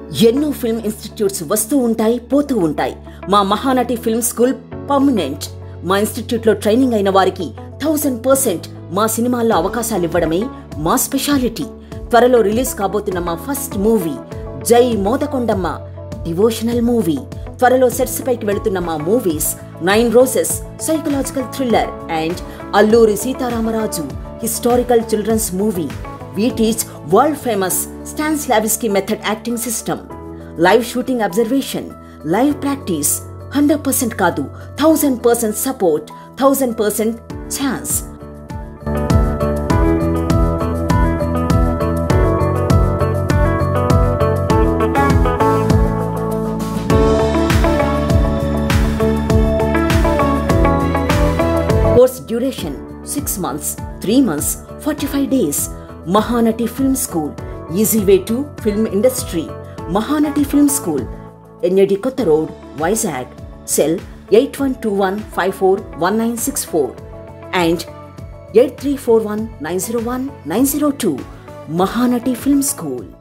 ఎన్నో film institutes వస్తూ ఉంటాయి పోతూ ఉంటాయి మా మహానటి ఫిల్మ్ స్కూల్ పర్మనెంట్ మా ఇన్స్టిట్యూట్లో ట్రైనింగ్ అయిన వారికి థౌసండ్ పర్సెంట్ మా సినిమాల్లో అవకాశాలు ఇవ్వడమే మా స్పెషాలిటీ త్వరలో రిలీజ్ కాబోతున్న మా first movie Jai Modakondamma devotional movie త్వరలో సెట్స్ పైకి వెళుతున్న మా movies nine roses psychological thriller and Alluri Sitaramaraju historical children's movie we teach world famous Stanislavski method acting system live shooting observation live practice hundred percent కాదు thousand percent support thousand percent chance course duration six months three months forty five days Mahanati film school easy way to film industry Mahanati film school NAD Kotha road Vizag cell eight one two one five four one nine six four and eight three four one nine zero one nine zero two Mahanati film school